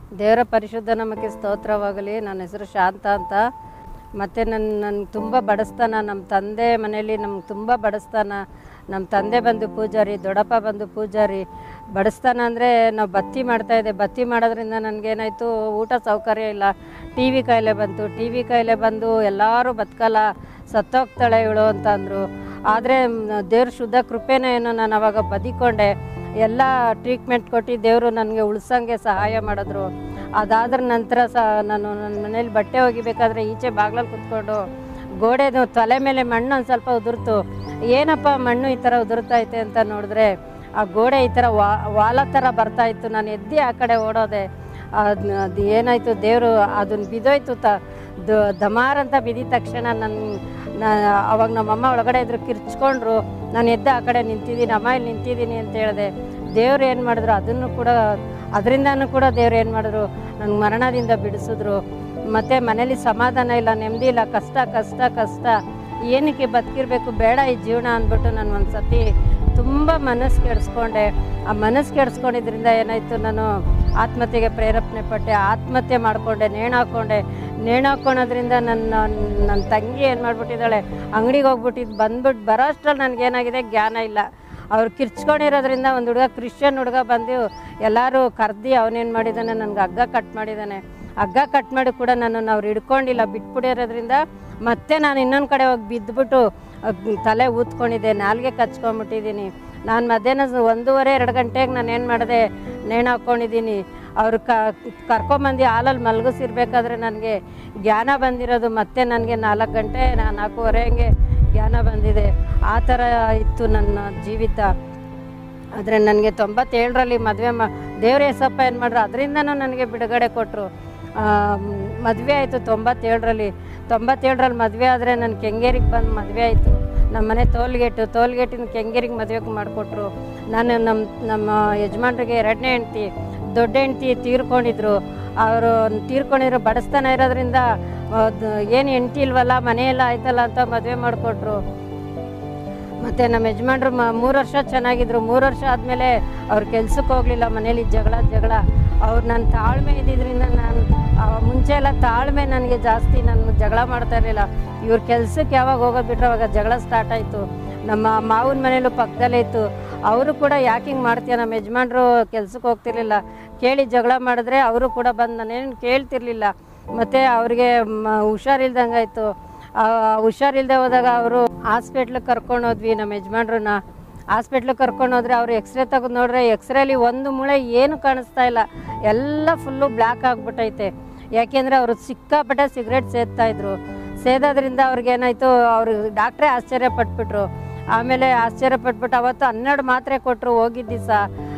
ದೇವರ ಪರಿಶುದ್ಧ ನಮಗೆ ಸ್ತೋತ್ರವಾಗಲಿ ನನ್ನ ಹೆಸರು ಶಾಂತ ಅಂತ ಮತ್ತು ನನ್ನ ನನ್ನ ತುಂಬ ಬಡಸ್ತಾನ ನಮ್ಮ ತಂದೆ ಮನೇಲಿ ನಮ್ಗೆ ತುಂಬ ಬಡಸ್ತಾನ ನಮ್ಮ ತಂದೆ ಬಂದು ಪೂಜಾರಿ ದೊಡ್ಡಪ್ಪ ಬಂದು ಪೂಜಾರಿ ಬಡಸ್ತಾನ ಅಂದರೆ ನಾವು ಬತ್ತಿ ಮಾಡ್ತಾಯಿದ್ದೆ ಬತ್ತಿ ಮಾಡೋದ್ರಿಂದ ನನಗೇನಾಯಿತು ಊಟ ಸೌಕರ್ಯ ಇಲ್ಲ ಟಿ ವಿ ಕಾಯಿಲೆ ಬಂತು ಟಿ ವಿ ಕಾಯಿಲೆ ಬಂದು ಎಲ್ಲರೂ ಬದುಕಲ್ಲ ಸತ್ತೋಗ್ತಾಳೆ ಇವಳು ಅಂತ ಅಂದರು ಆದರೆ ದೇವ್ರ ಶುದ್ಧ ಕೃಪೆನೇ ಏನೋ ನಾನು ಅವಾಗ ಬದಿಕೊಂಡೆ ಎಲ್ಲ ಟ್ರೀಟ್ಮೆಂಟ್ ಕೊಟ್ಟು ದೇವರು ನನಗೆ ಉಳ್ಸಂಗೆ ಸಹಾಯ ಮಾಡಿದ್ರು ಅದಾದ್ರ ನಂತರ ಸಹ ನಾನು ನನ್ನ ಮನೇಲಿ ಬಟ್ಟೆ ಒಗಿಬೇಕಾದ್ರೆ ಈಚೆ ಬಾಗ್ಲಲ್ಲಿ ಕುತ್ಕೊಂಡು ಗೋಡೆದು ತಲೆ ಮೇಲೆ ಮಣ್ಣು ಒಂದು ಸ್ವಲ್ಪ ಉದುರ್ತು ಏನಪ್ಪ ಮಣ್ಣು ಈ ಥರ ಉದುರ್ತೈತೆ ಅಂತ ನೋಡಿದ್ರೆ ಆ ಗೋಡೆ ಈ ಥರ ವಾ ವಾಲ ಥರ ಬರ್ತಾ ಇತ್ತು ನಾನು ಎದ್ದಿ ಆ ಕಡೆ ಓಡೋದೆ ಅದ್ನ ಅದು ಏನಾಯಿತು ದೇವರು ಅದನ್ನ ಬಿದ್ದೋಯ್ತು ತ ದ- ದಮಾರ್ ಅಂತ ಬಿದ್ದಿದ ತಕ್ಷಣ ನನ್ನ ನಾ ಅವಾಗ ನಮ್ಮಮ್ಮ ಒಳಗಡೆ ಇದ್ರು ಕಿರ್ಚ್ಕೊಂಡ್ರು ನಾನು ಎದ್ದ ಆ ಕಡೆ ನಿಂತಿದ್ದೀನಿ ಅಮ್ಮ ಇಲ್ಲಿ ನಿಂತಿದ್ದೀನಿ ಅಂತ ಹೇಳಿದೆ ದೇವ್ರು ಏನು ಮಾಡಿದ್ರು ಅದನ್ನು ಕೂಡ ಅದರಿಂದನೂ ಕೂಡ ದೇವ್ರು ಏನು ಮಾಡಿದ್ರು ನನಗೆ ಮರಣದಿಂದ ಬಿಡಿಸಿದ್ರು ಮತ್ತು ಮನೇಲಿ ಸಮಾಧಾನ ಇಲ್ಲ ನೆಮ್ಮದಿ ಇಲ್ಲ ಕಷ್ಟ ಕಷ್ಟ ಕಷ್ಟ ಏನಕ್ಕೆ ಬದುಕಿರ್ಬೇಕು ಬೇಡ ಈ ಜೀವನ ಅಂದ್ಬಿಟ್ಟು ನಾನು ಒಂದು ಸತಿ ತುಂಬ ಮನಸ್ಸು ಕೆಡಿಸ್ಕೊಂಡೆ ಆ ಮನಸ್ಸು ಕೆಡಿಸ್ಕೊಂಡಿದ್ರಿಂದ ಏನಾಯಿತು ನಾನು ಆತ್ಮಹತ್ಯೆಗೆ ಪ್ರೇರೇಪಣೆ ಪಟ್ಟೆ ಆತ್ಮಹತ್ಯೆ ಮಾಡಿಕೊಂಡೆ ನೇಣು ಹಾಕ್ಕೊಂಡೆ ನೇಣು ಹಾಕ್ಕೊಳೋದ್ರಿಂದ ನನ್ನ ನನ್ನ ತಂಗಿ ಏನು ಮಾಡಿಬಿಟ್ಟಿದ್ದಾಳೆ ಅಂಗಡಿಗೆ ಹೋಗ್ಬಿಟ್ಟಿದ್ದು ಬಂದ್ಬಿಟ್ಟು ಬರೋ ಅಷ್ಟ್ರಲ್ಲಿ ನನಗೇನಾಗಿದೆ ಜ್ಞಾನ ಇಲ್ಲ ಅವ್ರು ಕಿರ್ಚ್ಕೊಂಡಿರೋದ್ರಿಂದ ಒಂದು ಹುಡುಗ ಕ್ರಿಶ್ಚಿಯನ್ ಹುಡುಗ ಬಂದು ಎಲ್ಲರೂ ಕರ್ದು ಅವನೇನು ಮಾಡಿದ್ದಾನೆ ನನಗೆ ಹಗ್ಗ ಕಟ್ ಮಾಡಿದ್ದಾನೆ ಹಗ್ಗ ಕಟ್ ಮಾಡಿ ಕೂಡ ನನ್ನನ್ನು ಅವ್ರು ಹಿಡ್ಕೊಂಡಿಲ್ಲ ಬಿಟ್ಬಿಟ್ಟಿರೋದ್ರಿಂದ ಮತ್ತೆ ನಾನು ಇನ್ನೊಂದು ಕಡೆ ಹೋಗಿ ಬಿದ್ದುಬಿಟ್ಟು ಅಹ್, ತಲೆ ಊದ್ಕೊಂಡಿದ್ದೆ ನಾಲ್ಗೆ ಕಚ್ಕೊಂಡ್ಬಿಟ್ಟಿದ್ದೀನಿ ನಾನು ಮಧ್ಯಾಹ್ನ ಸ- ಒಂದೂವರೆ ಎರಡು ಗಂಟೆಗೆ ನಾನು ಏನು ಮಾಡಿದೆ ನೇಣು ಹಾಕ್ಕೊಂಡಿದ್ದೀನಿ ಅವರು ಕ ಕರ್ಕೊಂಬಂದು ಹಾಲಲ್ಲಿ ಮಲಗಿಸಿರ್ಬೇಕಾದ್ರೆ ನನಗೆ ಜ್ಞಾನ ಬಂದಿರೋದು ಮತ್ತೆ ನನಗೆ ನಾಲ್ಕು ಗಂಟೆ ನಾ ನಾಲ್ಕೂವರೆ ಹಂಗೆ ಜ್ಞಾನ ಬಂದಿದೆ ಆ ಥರ ಇತ್ತು ನನ್ನ ಜೀವಿತ ಆದರೆ ನನಗೆ ತೊಂಬತ್ತೇಳರಲ್ಲಿ ಮದುವೆ ಮಾ ದೇವ್ರ ಯೇಸಪ್ಪ ಏನು ಮಾಡ್ರು ಅದರಿಂದನೂ ನನಗೆ ಬಿಡುಗಡೆ ಕೊಟ್ಟರು ಮದುವೆ ಆಯಿತು ತೊಂಬತ್ತೇಳರಲ್ಲಿ ತೊಂಬತ್ತೇಳರಲ್ಲಿ ಮದುವೆ ಆದರೆ ನನ್ನ ಕೆಂಗೇರಿಗೆ ಬಂದು ಮದುವೆ ಆಯಿತು ನಮ್ಮ ಮನೆ ಟೋಲ್ಗೇಟು ಟೋಲ್ಗೇಟಿನ ಕೆಂಗೇರಿಗೆ ಮದುವೆಗೆ ಮಾಡಿಕೊಟ್ರು ನಾನು ನಮ್ಮ ನಮ್ಮ ಯಜಮಾನ್ರಿಗೆ ಎರಡನೇ ಹೆಂಡ್ತಿ ದೊಡ್ಡ ಹೆಂಡ್ತಿ ತೀರ್ಕೊಂಡಿದ್ರು ಅವರು ತೀರ್ಕೊಂಡಿರೋ ಬಡಸ್ತಾನ ಇರೋದ್ರಿಂದ ಏನು ಹೆಂಡ್ತಿ ಇಲ್ವಲ್ಲ ಮನೆಯೆಲ್ಲ ಆಯ್ತಲ್ಲ ಅಂತ ಮದುವೆ ಮಾಡಿಕೊಟ್ರು ಮತ್ತು ನಮ್ಮ ಯಜಮಾನ್ರು ಮ ಮೂರು ವರ್ಷ ಚೆನ್ನಾಗಿದ್ರು ಮೂರು ವರ್ಷ ಆದಮೇಲೆ ಅವ್ರು ಕೆಲ್ಸಕ್ಕೆ ಹೋಗಲಿಲ್ಲ ಮನೇಲಿ ಜಗಳ ಜಗಳ ಅವ್ರು ನನ್ನ ತಾಳ್ಮೆ ಇದ್ದಿದ್ದರಿಂದ ನಾನು ಆ ಮುಂಚೆ ಎಲ್ಲ ತಾಳ್ಮೆ ನನಗೆ ಜಾಸ್ತಿ ನಾನು ಜಗಳ ಮಾಡ್ತಾ ಇರಲಿಲ್ಲ ಇವ್ರ ಕೆಲ್ಸಕ್ಕೆ ಯಾವಾಗ ಹೋಗೋದು ಬಿಟ್ರೆ ಅವಾಗ ಜಗಳ ಸ್ಟಾರ್ಟ್ ಆಯಿತು ನಮ್ಮ ಮಾವನ ಮನೇಲೂ ಪಕ್ಕದಲ್ಲೇ ಇತ್ತು ಅವರು ಕೂಡ ಯಾಕೆ ಹಿಂಗೆ ಮಾಡ್ತೀಯ ನಮ್ಮ ಯಜಮಾನ್ರು ಕೆಲ್ಸಕ್ಕೆ ಹೋಗ್ತಿರ್ಲಿಲ್ಲ ಕೇಳಿ ಜಗಳ ಮಾಡಿದ್ರೆ ಅವರು ಕೂಡ ಬಂದು ನಾನೇನು ಕೇಳ್ತಿರ್ಲಿಲ್ಲ ಮತ್ತು ಅವ್ರಿಗೆ ಮ ಹುಷಾರಿಲ್ದಂಗೆ ಆಯಿತು ಹುಷಾರಿಲ್ಲದೆ ಹೋದಾಗ ಅವರು ಹಾಸ್ಪಿಟ್ಲಿಗೆ ಕರ್ಕೊಂಡು ಹೋದ್ವಿ ನಮ್ಮ ಯಜಮಾನ್ರನ್ನ ಹಾಸ್ಪಿಟ್ಲಿಗೆ ಕರ್ಕೊಂಡು ಹೋದ್ರೆ ಅವರು ಎಕ್ಸ್ರೇ ತೆಗೆದು ನೋಡ್ರೆ ಎಕ್ಸ್ರೇಲಿ ಒಂದು ಮುಳೆ ಏನು ಕಾಣಿಸ್ತಾ ಇಲ್ಲ ಎಲ್ಲ ಫುಲ್ಲು ಬ್ಲ್ಯಾಕ್ ಆಗಿಬಿಟ್ಟೈತೆ ಯಾಕೆಂದರೆ ಅವರು ಸಿಕ್ಕಾಪಟ್ಟೆ ಸಿಗರೇಟ್ ಸೇದ್ತಾಯಿದ್ರು ಸೇದೋದ್ರಿಂದ ಅವ್ರಿಗೆ ಏನಾಯಿತು ಅವ್ರು ಡಾಕ್ಟ್ರೇ ಆಶ್ಚರ್ಯ ಪಟ್ಬಿಟ್ರು ಆಮೇಲೆ ಆಶ್ಚರ್ಯ ಪಟ್ಬಿಟ್ಟು ಅವತ್ತು ಹನ್ನೆರಡು ಮಾತ್ರೆ ಕೊಟ್ಟರು ಹೋಗಿದ್ದ ದಿವಸ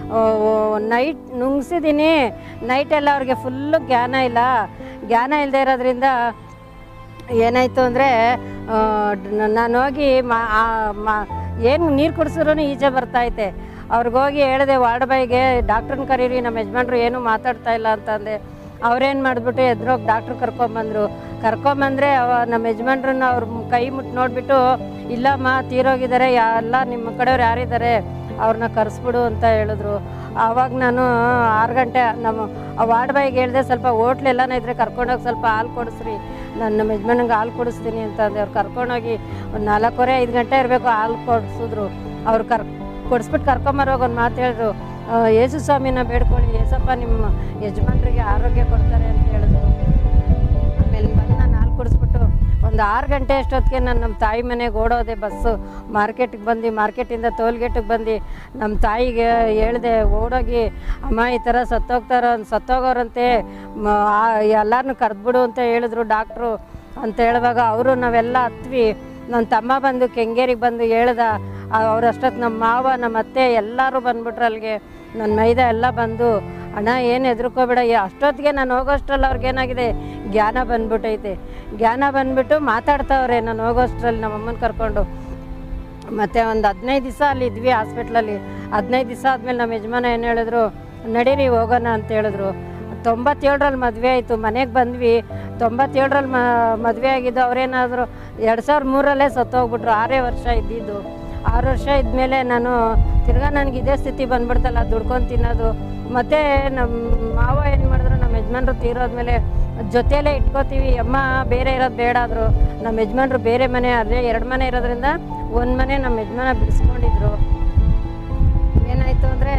ನೈಟ್ ನುಂಗ್ಸಿದ್ದೀನಿ ನೈಟೆಲ್ಲ ಅವ್ರಿಗೆ ಫುಲ್ಲು ಜ್ಞಾನ ಇಲ್ಲ ಜ್ಞಾನ ಇಲ್ಲದೆ ಇರೋದ್ರಿಂದ ಏನಾಯಿತು ಅಂದರೆ ನಾನು ಹೋಗಿ ಮಾ ಏನು ನೀರು ಕುಡಿಸಿದ್ರು ಈಚೆ ಬರ್ತೈತೆ ಅವ್ರಿಗೋಗಿ ಹೇಳಿದೆ ವಾರ್ಡ್ ಬಾಯ್ಗೆ ಡಾಕ್ಟ್ರನ್ನ ಕರೀರಿ ನಮ್ಮ ಯಜಮಾನ್ರು ಏನೂ ಮಾತಾಡ್ತಾ ಇಲ್ಲ ಅಂತಂದೆ ಅವ್ರೇನು ಮಾಡಿಬಿಟ್ಟು ಎದ್ರೋಗಿ ಡಾಕ್ಟ್ರು ಕರ್ಕೊಂಬಂದರು ಕರ್ಕೊಂಬಂದರೆ ಅವ ನಮ್ಮ ಯಜಮಾನ್ರನ್ನ ಅವ್ರ ಕೈ ಮುಟ್ಟು ನೋಡಿಬಿಟ್ಟು ಇಲ್ಲಮ್ಮ ತೀರೋಗಿದ್ದಾರೆ ಎಲ್ಲ ನಿಮ್ಮ ಕಡೆಯವ್ರು ಯಾರಿದ್ದಾರೆ ಅವ್ರನ್ನ ಕರೆಸ್ಬಿಡು ಅಂತ ಹೇಳಿದ್ರು ಆವಾಗ ನಾನು ಆರು ಗಂಟೆ ನಮ್ಮ ಆ ವಾರ್ಡ್ ಬಾಯ್ಗೆ ಹೇಳಿದೆ ಸ್ವಲ್ಪ ಹೋಟ್ಲೆಲ್ಲನ ಇದ್ರೆ ಕರ್ಕೊಂಡೋಗಿ ಸ್ವಲ್ಪ ಹಾಲು ಕೊಡಿಸ್ರಿ ನಾನು ನಮ್ಮ ಯಜಮಾನಂಗೆ ಹಾಲು ಕೊಡಿಸ್ತೀನಿ ಅಂತ ಅಂದೆ ಅವ್ರು ಕರ್ಕೊಂಡೋಗಿ ಒಂದು ನಾಲ್ಕೂವರೆ ಐದು ಗಂಟೆ ಇರಬೇಕು ಹಾಲು ಕೊಡಿಸಿದ್ರು ಅವ್ರು ಕರ್ ಕೊಡಿಸ್ಬಿಟ್ಟು ಕರ್ಕೊಂಬರೋಗಿ ಒಂದು ಮಾತು ಹೇಳಿದ್ರು ಆ, ಯೇಸು ಸ್ವಾಮಿನ ಬೇಡ್ಕೊಳ್ಳಿ ಏಸಪ್ಪ ನಿಮ್ಮ ಯಜಮಾನ್ರಿಗೆ ಆರೋಗ್ಯ ಕೊಡ್ತಾರೆ ಅಂತ ಹೇಳಿದ್ರು ಆಮೇಲೆ ಬಂದು ನಾನು ಹಾಲು ಕುಡಿಸ್ಬಿಟ್ಟು ಒಂದು ಆರು ಗಂಟೆ ಅಷ್ಟೊತ್ತಿಗೆ ನಾನು ನಮ್ಮ ತಾಯಿ ಮನೆಗೆ ಓಡೋದೆ ಬಸ್ಸು ಮಾರ್ಕೆಟಿಗೆ ಬಂದು ಮಾರ್ಕೆಟಿಂದ ಟೋಲ್ಗೇಟಿಗೆ ಬಂದು ನಮ್ಮ ತಾಯಿಗೆ ಹೇಳಿದೆ ಓಡೋಗಿ ಅಮ್ಮ ಈ ಥರ ಸತ್ತೋಗ್ತಾರ ಸತ್ತೋಗೋರಂತೆ ಎಲ್ಲರನ್ನೂ ಕರೆದ್ಬಿಡು ಅಂತ ಹೇಳಿದ್ರು ಡಾಕ್ಟ್ರು ಅಂತ ಹೇಳುವಾಗ ಅವರು ನಾವೆಲ್ಲ ಹತ್ವಿ ನನ್ನ ತಮ್ಮ ಬಂದು ಕೆಂಗೇರಿಗೆ ಬಂದು ಹೇಳ್ದ ಅವ್ರಷ್ಟೊತ್ತು ನಮ್ಮ ಮಾವ ನಮ್ಮ ಅತ್ತೆ ಎಲ್ಲರೂ ಬಂದ್ಬಿಟ್ರು ಅಲ್ಲಿಗೆ ನನ್ನ ಮೈದ ಎಲ್ಲ ಬಂದು ಅಣ್ಣ ಏನು ಹೆದರ್ಕೋಬೇಡ ಏ- ಅಷ್ಟೊತ್ತಿಗೆ ನಾನು ಹೋಗೋಷ್ಟ್ರಲ್ಲಿ ಅವ್ರಿಗೇನಾಗಿದೆ ಜ್ಞಾನ ಬಂದ್ಬಿಟ್ಟೈತೆ ಜ್ಞಾನ ಬಂದ್ಬಿಟ್ಟು ಮಾತಾಡ್ತಾವ್ರೆ ನಾನು ಹೋಗೋಷ್ಟ್ರಲ್ಲಿ ನಮ್ಮ ಅಮ್ಮನ ಕರ್ಕೊಂಡು ಮತ್ತು ಒಂದು ಹದಿನೈದು ದಿವಸ ಅಲ್ಲಿ ಇದ್ವಿ ಹಾಸ್ಪಿಟ್ಲಲ್ಲಿ ಹದಿನೈದು ದಿವಸ ಆದಮೇಲೆ ನಮ್ಮ ಯಜಮಾನ ಏನು ಹೇಳಿದ್ರು ನಡೀರಿ ಹೋಗೋಣ ಅಂತ ಹೇಳಿದ್ರು ತೊಂಬತ್ತೇಳರಲ್ಲಿ ಮದುವೆ ಆಯಿತು ಮನೆಗೆ ಬಂದ್ವಿ ತೊಂಬತ್ತೇಳರಲ್ಲಿ ಮ ಮದುವೆ ಆಗಿದ್ದು ಅವರೇನಾದರೂ ಎರಡು ಸಾವಿರದ ಮೂರಲ್ಲೇ ಸತ್ತೋಗ್ಬಿಟ್ರು ಆರೇ ವರ್ಷ ಇದ್ದಿದ್ದು ಆರು ವರ್ಷ ಇದ್ಮೇಲೆ ನಾನು ತಿರ್ಗಾ ನನಗೆ ಇದೇ ಸ್ಥಿತಿ ಬಂದ್ಬಿಡ್ತಲ್ಲ ದುಡ್ಕೊಂಡು ತಿನ್ನೋದು ಮತ್ತು ನಮ್ಮ ಮಾವ ಏನು ಮಾಡಿದ್ರು ನಮ್ಮ ಯಜಮಾನ ಯಜಮಾನ್ರು ತೀರೋದ್ಮೇಲೆ ಜೊತೆಲೇ ಇಟ್ಕೋತೀವಿ ಅಮ್ಮ ಬೇರೆ ಇರೋದು ಬೇಡ ಆದರು ನಮ್ಮ ಯಜಮಾನ್ರು ಬೇರೆ ಮನೆ ಅಲ್ಲೇ ಎರಡು ಮನೆ ಇರೋದ್ರಿಂದ ಒಂದು ಮನೆ ನಮ್ಮ ಯಜಮಾನ ಬಿಡಿಸ್ಕೊಂಡಿದ್ರು ಏನಾಯಿತು ಅಂದರೆ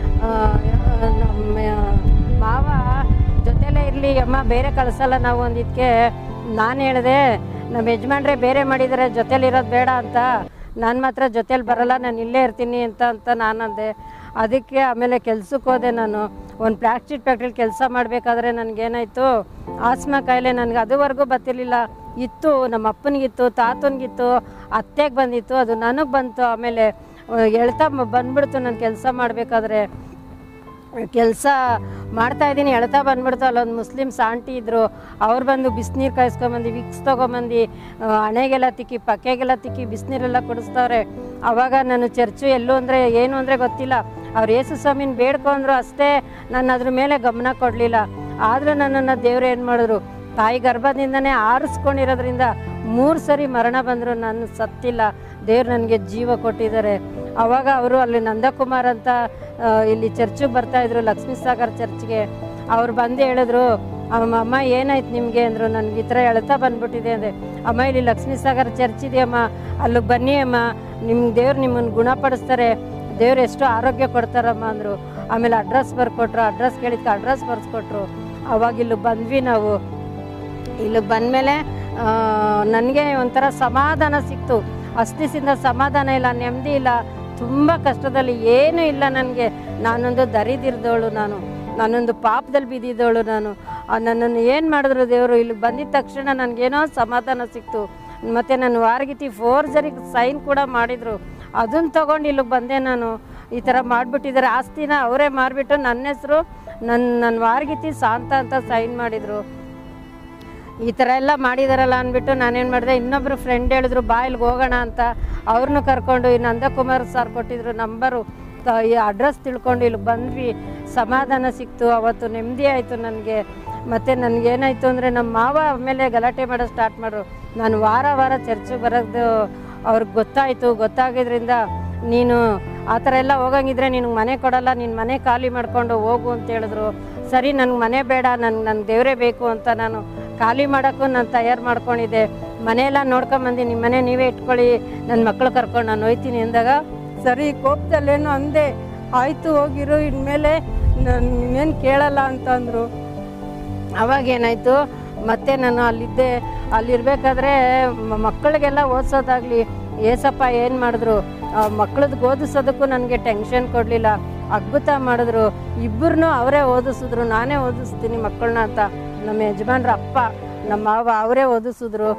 ನಮ್ಮ ಮಾವ ಜೊತೆಲೇ ಇರಲಿ ಅಮ್ಮ ಬೇರೆ ಕಳಿಸಲ್ಲ ನಾವು ಅಂದಿದ್ದಕ್ಕೆ ನಾನು ಹೇಳಿದೆ ನಮ್ಮ ಯಜಮಾನ್ರೆ ಬೇರೆ ಮಾಡಿದರೆ ಜೊತೆಲಿರೋದು ಬೇಡ ಅಂತ ನಾನು ಮಾತ್ರ ಜೊತೇಲಿ ಬರಲ್ಲ ನಾನು ಇಲ್ಲೇ ಇರ್ತೀನಿ ಅಂತ ಅಂತ ನಾನು ಅಂದೆ ಅದಕ್ಕೆ ಆಮೇಲೆ ಕೆಲ್ಸಕ್ಕೆ ಹೋದೆ ನಾನು ಒಂದು ಪ್ಲಾಸ್ಟಿಕ್ ಫ್ಯಾಕ್ಟ್ರಿಲಿ ಕೆಲಸ ಮಾಡಬೇಕಾದ್ರೆ ನನಗೇನಾಯಿತು ಆಸ್ಮಾ ಕಾಯಿಲೆ ನನಗೆ ಅದುವರೆಗೂ ಬರ್ತಿರ್ಲಿಲ್ಲ ಇತ್ತು ನಮ್ಮ ಅಪ್ಪನಿಗಿತ್ತು ತಾತನಿಗಿತ್ತು ಅತ್ತೆಗೆ ಬಂದಿತ್ತು ಅದು ನನಗೆ ಬಂತು ಆಮೇಲೆ ಎಳ್ತಾ ಬಂದ್ಬಿಡ್ತು ನಾನು ಕೆಲಸ ಮಾಡಬೇಕಾದ್ರೆ ಕೆಲಸ ಮಾಡ್ತಾ ಇದ್ದೀನಿ ಎಳ್ತಾ ಬಂದ್ಬಿಡ್ತು ಅಲ್ಲೊಂದು ಮುಸ್ಲಿಮ್ಸ್ ಆಂಟಿ ಇದ್ದರು ಅವ್ರು ಬಂದು ಬಿಸಿನೀರು ಕಾಯಿಸ್ಕೊಂಬಂದು ವಿಕ್ಸ್ ತೊಗೊಂಬಂದು ಆ, ಹಣೆಗೆಲ್ಲ ತಿಕ್ಕಿ ಪಕ್ಕೆಗೆಲ್ಲ ತಿಕ್ಕಿ ಬಿಸಿನೀರೆಲ್ಲ ಕುಡಿಸ್ತವ್ರೆ ಅವಾಗ ನಾನು ಚರ್ಚು ಎಲ್ಲೂ ಅಂದರೆ ಏನು ಅಂದರೆ ಗೊತ್ತಿಲ್ಲ ಅವ್ರು ಯೇಸು ಸ್ವಾಮಿನ ಬೇಡ್ಕೊಂಡ್ರು ಅಷ್ಟೇ ನಾನು ಅದ್ರ ಮೇಲೆ ಗಮನ ಕೊಡಲಿಲ್ಲ ಆದರೂ ನನ್ನನ್ನು ದೇವ್ರು ಏನು ಮಾಡಿದ್ರು ತಾಯಿ ಗರ್ಭದಿಂದನೇ ಆರಿಸ್ಕೊಂಡಿರೋದ್ರಿಂದ ಮೂರು ಸರಿ ಮರಣ ಬಂದರು ನಾನು ಸತ್ತಿಲ್ಲ ದೇವ್ರು ನನಗೆ ಜೀವ ಕೊಟ್ಟಿದ್ದಾರೆ ಅವಾಗ ಅವರು ಅಲ್ಲಿ ನಂದಕುಮಾರ್ ಅಂತ ಆ, ಇಲ್ಲಿ ಚರ್ಚಿಗೆ ಬರ್ತಾಯಿದ್ರು ಲಕ್ಷ್ಮೀ ಸಾಗರ್ ಚರ್ಚ್ಗೆ ಅವ್ರು ಬಂದು ಹೇಳಿದ್ರು ಅಮ್ಮ ಅಮ್ಮ ಏನಾಯ್ತು ನಿಮಗೆ ಅಂದರು ನನಗೆ ಈ ಥರ ಎಳ್ತಾ ಬಂದ್ಬಿಟ್ಟಿದೆ ಅಂದೆ ಅಮ್ಮ ಇಲ್ಲಿ ಲಕ್ಷ್ಮೀ ಸಾಗರ್ ಚರ್ಚ್ ಇದೆಯಮ್ಮ ಅಲ್ಲಿಗೆ ಬನ್ನಿ ಅಮ್ಮ ನಿಮ್ಮ ದೇವ್ರು ನಿಮ್ಮನ್ನು ಗುಣಪಡಿಸ್ತಾರೆ ದೇವ್ರು ಎಷ್ಟು ಆರೋಗ್ಯ ಕೊಡ್ತಾರಮ್ಮ ಅಂದರು ಆಮೇಲೆ ಅಡ್ರೆಸ್ ಬರ್ಕೊಟ್ರು ಅಡ್ರೆಸ್ ಕೇಳಿದ್ಕೆ ಅಡ್ರೆಸ್ ಬರ್ಸ್ಕೊಟ್ರು ಅವಾಗ ಇಲ್ಲಿ ಬಂದ್ವಿ ನಾವು ಇಲ್ಲಿಗೆ ಬಂದಮೇಲೆ ನನಗೆ ಒಂಥರ ಸಮಾಧಾನ ಸಿಕ್ತು ಅಸ್ತಿಸಿಂದ ಸಮಾಧಾನ ಇಲ್ಲ ನೆಮ್ಮದಿ ಇಲ್ಲ ತುಂಬ ಕಷ್ಟದಲ್ಲಿ ಏನೂ ಇಲ್ಲ ನನಗೆ ನಾನೊಂದು ದರಿದಿರ್ದವಳು ನಾನು ನಾನೊಂದು ಪಾಪದಲ್ಲಿ ಬಿದ್ದಿದ್ದವಳು ನಾನು ಆ, ನನ್ನನ್ನು ಏನು ಮಾಡಿದ್ರು ದೇವರು ಇಲ್ಲಿಗೆ ಬಂದಿದ್ದ ತಕ್ಷಣ ನನಗೇನೋ ಸಮಾಧಾನ ಸಿಕ್ತು ಮತ್ತು ನನ್ನ ವಾರಗಿತಿ ಫೋರ್ಜರಿಗೆ ಸೈನ್ ಕೂಡ ಮಾಡಿದರು ಅದನ್ನು ತೊಗೊಂಡು ಇಲ್ಲಿಗೆ ಬಂದೆ ನಾನು ಈ ಥರ ಮಾಡಿಬಿಟ್ಟಿದ್ದಾರೆ ಆಸ್ತಿನ ಅವರೇ ಮಾರಿಬಿಟ್ಟು ನನ್ನ ಹೆಸರು ನನ್ನ ನನ್ನ ವಾರಗಿತಿ ಶಾಂತ ಅಂತ ಸೈನ್ ಮಾಡಿದರು ಈ ಥರ ಎಲ್ಲ ಮಾಡಿದಾರಲ್ಲ ಅಂದ್ಬಿಟ್ಟು ನಾನೇನು ಮಾಡಿದೆ ಇನ್ನೊಬ್ಬರು ಫ್ರೆಂಡ್ ಹೇಳಿದ್ರು ಬಾ ಇಲ್ಲಿಗೆ ಹೋಗೋಣ ಅಂತ ಅವ್ರನ್ನೂ ಕರ್ಕೊಂಡು ಈ ನಂದಕುಮಾರ್ ಸರ್ ಕೊಟ್ಟಿದ್ರು ನಂಬರು ತ- ಈ ಅಡ್ರೆಸ್ ತಿಳ್ಕೊಂಡು ಇಲ್ಲಿಗೆ ಬಂದ್ವಿ ಸಮಾಧಾನ ಸಿಕ್ತು ಅವತ್ತು ನೆಮ್ಮದಿ ಆಯಿತು ನನಗೆ ಮತ್ತು ನನಗೇನಾಯಿತು ಅಂದರೆ ನಮ್ಮ ಮಾವ ಆಮೇಲೆ ಗಲಾಟೆ ಮಾಡೋದು ಸ್ಟಾರ್ಟ್ ಮಾಡ್ರು ನಾನು ವಾರ ವಾರ ಚರ್ಚಿಗೆ ಬರೋದು ಅವ್ರಿಗೆ ಗೊತ್ತಾಯಿತು ಗೊತ್ತಾಗಿದ್ರಿಂದ ನೀನು ಆ ಥರ ಎಲ್ಲ ಹೋಗಂಗಿದ್ರೆ ನಿನಗೆ ಮನೆ ಕೊಡಲ್ಲ ನಿನ್ನ ಮನೆ ಖಾಲಿ ಮಾಡ್ಕೊಂಡು ಹೋಗು ಅಂತ ಹೇಳಿದ್ರು ಸರಿ ನನಗೆ ಮನೆ ಬೇಡ ನನ್ಗೆ ನನ್ನ ದೇವರೇ ಬೇಕು ಅಂತ ನಾನು ಖಾಲಿ ಮಾಡೋಕ್ಕೂ ನಾನು ತಯಾರು ಮಾಡ್ಕೊಂಡಿದ್ದೆ ಮನೆಯೆಲ್ಲ ನೋಡ್ಕೊಂಬಂದು ನಿಮ್ಮ ಮನೆ ನೀವೇ ಇಟ್ಕೊಳ್ಳಿ ನನ್ನ ಮಕ್ಕಳು ಕರ್ಕೊಂಡು ನಾನು ಹೋಯ್ತೀನಿ ಅಂದಾಗ ಸರಿ ಕೋಪದಲ್ಲೇನೋ ಅಂದೆ ಆಯಿತು ಹೋಗಿರು ಇನ್ಮೇಲೆ ನಾನು ಇನ್ನೇನು ಕೇಳಲ್ಲ ಅಂತಂದರು ಅವಾಗ ಏನಾಯಿತು ಮತ್ತೆ ನಾನು ಅಲ್ಲಿದ್ದೆ ಅಲ್ಲಿರ್ಬೇಕಾದ್ರೆ ಮ- ಮಕ್ಕಳಿಗೆಲ್ಲ ಓದಿಸೋದಾಗ್ಲಿ ಏಸಪ್ಪ ಏನು ಮಾಡಿದ್ರು ಮಕ್ಕಳದ್ದು ಓದಿಸೋದಕ್ಕೂ ನನಗೆ ಟೆನ್ಷನ್ ಕೊಡಲಿಲ್ಲ ಅದ್ಭುತ ಮಾಡಿದ್ರು ಇಬ್ಬರನ್ನೂ ಅವರೇ ಓದಿಸಿದ್ರು ನಾನೇ ಓದಿಸ್ತೀನಿ ಮಕ್ಕಳನ್ನ ಅಂತ ನಮ್ಮ ಯಜಮಾನ್ರ ಅಪ್ಪ ನಮ್ಮ ಮಾವ ಅವರೇ ಓದಿಸಿದ್ರು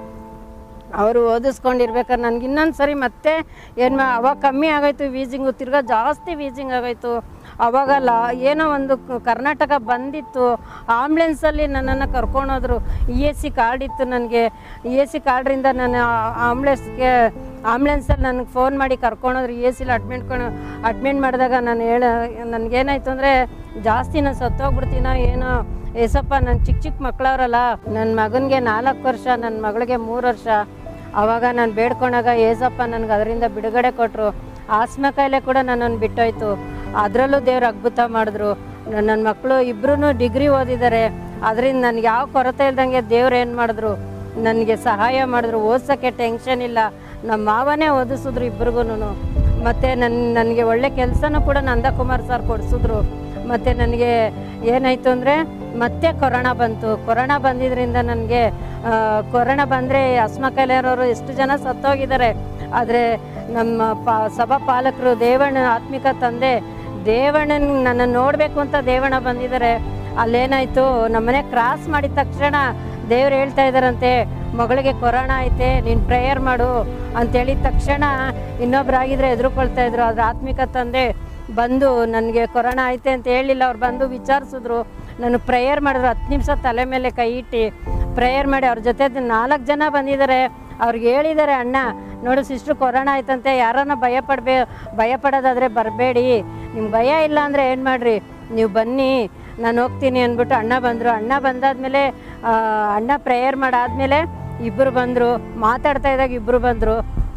ಅವರು ಓದಿಸ್ಕೊಂಡಿರ್ಬೇಕಾದ್ರೆ ನನಗೆ ಇನ್ನೊಂದು ಸರಿ ಮತ್ತೆ ಏನು ಮಾ ಅವಾಗ ಕಮ್ಮಿ ಆಗೋಯ್ತು ವೀಸಿಂಗು ತಿರ್ಗಾ ಜಾಸ್ತಿ ವೀಸಿಂಗ್ ಆಗೋಯ್ತು ಅವಾಗಲ್ಲ ಏನೋ ಒಂದು ಕ- ಕರ್ನಾಟಕ ಬಂದಿತ್ತು ಆಂಬ್ಲೆನ್ಸಲ್ಲಿ ನನ್ನನ್ನು ಕರ್ಕೊಂಡೋದ್ರು ಇ ಎಸ್ ಸಿ ಕಾರ್ಡ್ ಇತ್ತು ನನಗೆ ಇ ಎಸ್ ಸಿ ಕಾರ್ಡ್ರಿಂದ ನಾನು ಆಂಬ್ಲೆನ್ಸ್ಗೆ ಆಂಬ್ಲೆನ್ಸಲ್ಲಿ ನನಗೆ ಫೋನ್ ಮಾಡಿ ಕರ್ಕೊಂಡೋದ್ರು ಇ ಎಸ್ ಸಿಲಿ ಅಡ್ಮಿಟ್ ಅಡ್ಮಿಟ್ ಮಾಡಿದಾಗ ನಾನು ಹೇಳ ನನಗೇನಾಯ್ತು ಅಂದರೆ ಜಾಸ್ತಿ ನಾನು ಸತ್ತೋಗ್ಬಿಡ್ತೀನೋ ಏನೋ ಏಸಪ್ಪ ನನ್ನ ಚಿಕ್ಕ ಚಿಕ್ಕ ಮಕ್ಕಳವ್ರಲ್ಲ ನನ್ನ ಮಗನಿಗೆ ನಾಲ್ಕು ವರ್ಷ ನನ್ನ ಮಗಳಿಗೆ ಮೂರು ವರ್ಷ ಆವಾಗ ನಾನು ಬೇಡ್ಕೊಂಡಾಗ ಏಸಪ್ಪ ನನಗೆ ಅದರಿಂದ ಬಿಡುಗಡೆ ಕೊಟ್ಟರು ಆಸ್ಮ ಕಾಯಿಲೆ ಕೂಡ ನನ್ನನ್ನು ಬಿಟ್ಟೋಯ್ತು ಅದರಲ್ಲೂ ದೇವ್ರು ಅದ್ಭುತ ಮಾಡಿದ್ರು ನನ್ನ ಮಕ್ಕಳು ಇಬ್ಬರೂ ಡಿಗ್ರಿ ಓದಿದ್ದಾರೆ ಅದರಿಂದ ನನಗೆ ಯಾವ ಕೊರತೆ ಇಲ್ದಂಗೆ ದೇವ್ರು ಏನು ಮಾಡಿದ್ರು ನನಗೆ ಸಹಾಯ ಮಾಡಿದ್ರು ಓದ್ಸೋಕ್ಕೆ ಟೆನ್ಷನ್ ಇಲ್ಲ ನಮ್ಮ ಮಾವನೇ ಓದಿಸಿದ್ರು ಇಬ್ರಿಗೂ ಮತ್ತು ನನ್ನ ನನಗೆ ಒಳ್ಳೆ ಕೆಲಸನೂ ಕೂಡ ನಂದಕುಮಾರ್ ಸರ್ ಕೊಡಿಸಿದ್ರು ಮತ್ತು ನನಗೆ ಏನಾಯಿತು ಅಂದರೆ ಮತ್ತೆ ಕೊರೋನಾ ಬಂತು ಕೊರೋನಾ ಬಂದಿದ್ದರಿಂದ ನನಗೆ ಕೊರೋನಾ ಬಂದರೆ ಅಸ್ಮಾ ಕೈಲೇರವರು ಎಷ್ಟು ಜನ ಸತ್ತೋಗಿದ್ದಾರೆ ಆದರೆ ನಮ್ಮ ಪಾ ಸಭಾ ಪಾಲಕರು ದೇವಣ್ಣ ಆತ್ಮಿಕ ತಂದೆ ದೇವಣ್ಣನ ನನ್ನ ನೋಡಬೇಕು ಅಂತ ದೇವಣ್ಣ ಬಂದಿದ್ದಾರೆ ಅಲ್ಲೇನಾಯಿತು ನಮ್ಮನೆ ಕ್ರಾಸ್ ಮಾಡಿದ ತಕ್ಷಣ ದೇವ್ರು ಹೇಳ್ತಾ ಇದ್ದಾರಂತೆ ಮಗಳಿಗೆ ಕೊರೋನಾ ಐತೆ ನೀನು ಪ್ರೇಯರ್ ಮಾಡು ಅಂತ ಹೇಳಿದ ತಕ್ಷಣ ಇನ್ನೊಬ್ರಾಗಿದ್ರೆ ಎದುರುಕೊಳ್ತಾ ಇದ್ರು ಅದ್ರ ಆತ್ಮಿಕ ತಂದೆ ಬಂದು ನನಗೆ ಕೊರೋನಾ ಐತೆ ಅಂತ ಹೇಳಿಲ್ಲ ಅವ್ರು ಬಂದು ವಿಚಾರಿಸಿದ್ರು ನಾನು ಪ್ರೇಯರ್ ಮಾಡಿದ್ರು ಹತ್ತು ನಿಮಿಷ ತಲೆ ಮೇಲೆ ಕೈ ಇಟ್ಟು ಪ್ರೇಯರ್ ಮಾಡಿ ಅವ್ರ ಜೊತೆ ನಾಲ್ಕು ಜನ ಬಂದಿದ್ದಾರೆ ಅವ್ರಿಗೆ ಹೇಳಿದ್ದಾರೆ ಅಣ್ಣ ನೋಡು ಸಿಸ್ಟ್ರು ಕೊರೋನಾ ಆಯ್ತಂತೆ ಯಾರನ್ನ ಭಯ ಪಡ್ಬೇ ಭಯ ಪಡೋದಾದರೆ ಬರಬೇಡಿ ನಿಮ್ಗೆ ಭಯ ಇಲ್ಲ ಅಂದರೆ ಏನು ಮಾಡಿರಿ ನೀವು ಬನ್ನಿ ನಾನು ಹೋಗ್ತೀನಿ ಅಂದ್ಬಿಟ್ಟು ಅಣ್ಣ ಬಂದರು ಅಣ್ಣ ಬಂದಾದ್ಮೇಲೆ ಆ, ಅಣ್ಣ ಪ್ರೇಯರ್ ಮಾಡಾದ್ಮೇಲೆ ಇಬ್ಬರು ಬಂದರು ಮಾತಾಡ್ತಾ ಇದ್ದಾಗ ಇಬ್ಬರು ಬಂದರು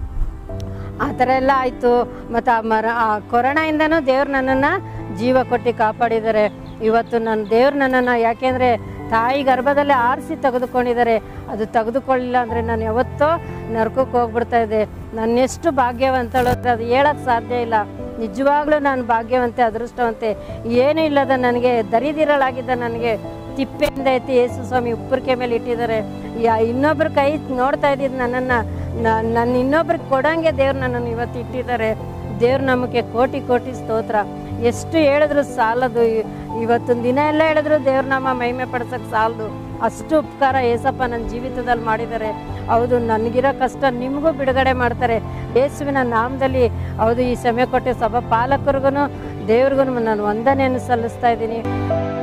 ಆ ಥರ ಎಲ್ಲ ಆಯಿತು ಮತ್ತು ಆ ಮರ ಆ ಕೊರೋನಾಯಿಂದನೂ ದೇವ್ರು ನನ್ನನ್ನು ಜೀವ ಕೊಟ್ಟು ಕಾಪಾಡಿದ್ದಾರೆ ಇವತ್ತು ನನ್ನ ದೇವ್ರು ನನ್ನನ್ನು ಯಾಕೆಂದರೆ ತಾಯಿ ಗರ್ಭದಲ್ಲೇ ಆರಿಸಿ ತೆಗೆದುಕೊಂಡಿದ್ದಾರೆ ಅದು ತೆಗೆದುಕೊಳ್ಳಿಲ್ಲ ಅಂದರೆ ನಾನು ಯಾವತ್ತೋ ನರ್ಕಕ್ಕೆ ಹೋಗ್ಬಿಡ್ತಾ ಇದ್ದೆ ನನ್ನೆಷ್ಟು ಭಾಗ್ಯವಂತಳು ಅಂದರೆ ಅದು ಹೇಳಕ್ಕೆ ಸಾಧ್ಯ ಇಲ್ಲ ನಿಜವಾಗ್ಲೂ ನಾನು ಭಾಗ್ಯವಂತೆ ಅದೃಷ್ಟವಂತೆ ಏನೂ ಇಲ್ಲದ ನನಗೆ ದರಿದಿರಲಾಗಿದ್ದ ನನಗೆ ತಿಪ್ಪೆಯಿಂದ ಎತ್ತಿ ಯೇಸು ಸ್ವಾಮಿ ಉಪ್ಪರಿಕೆ ಮೇಲೆ ಇಟ್ಟಿದ್ದಾರೆ ಯಾ ಇನ್ನೊಬ್ರ ಕೈ ನೋಡ್ತಾ ಇದ್ದಿದ್ದು ನನ್ನನ್ನು ನನ್ನ ಇನ್ನೊಬ್ರಿಗೆ ಕೊಡಂಗೆ ದೇವ್ರು ನನ್ನನ್ನು ಇವತ್ತು ಇಟ್ಟಿದ್ದಾರೆ ದೇವ್ರು ನಮಗೆ ಕೋಟಿ ಕೋಟಿ ಸ್ತೋತ್ರ ಎಷ್ಟು ಹೇಳಿದ್ರು ಸಾಲದು ಇ- ಇವತ್ತೊಂದು ದಿನ ಎಲ್ಲ ಹೇಳಿದ್ರು ದೇವ್ರ ನಾಮ ಮಹಿಮೆ ಪಡ್ಸಕ್ಕೆ ಸಾಲದು ಅಷ್ಟು ಉಪಕಾರ ಏಸಪ್ಪ ನನ್ನ ಜೀವಿತದಲ್ಲಿ ಮಾಡಿದ್ದಾರೆ ಹೌದು ನನಗಿರೋ ಕಷ್ಟ ನಿಮಗೂ ಬಿಡುಗಡೆ ಮಾಡ್ತಾರೆ ಯೇಸುವಿನ ನಾಮದಲ್ಲಿ ಹೌದು ಈ ಸಮಯ ಕೊಟ್ಟೆ ಸಭಾ ಪಾಲಕರಿಗೂ ದೇವ್ರಿಗೂ ನಾನು ವಂದನೆಯನ್ನು ಸಲ್ಲಿಸ್ತಾ ಇದ್ದೀನಿ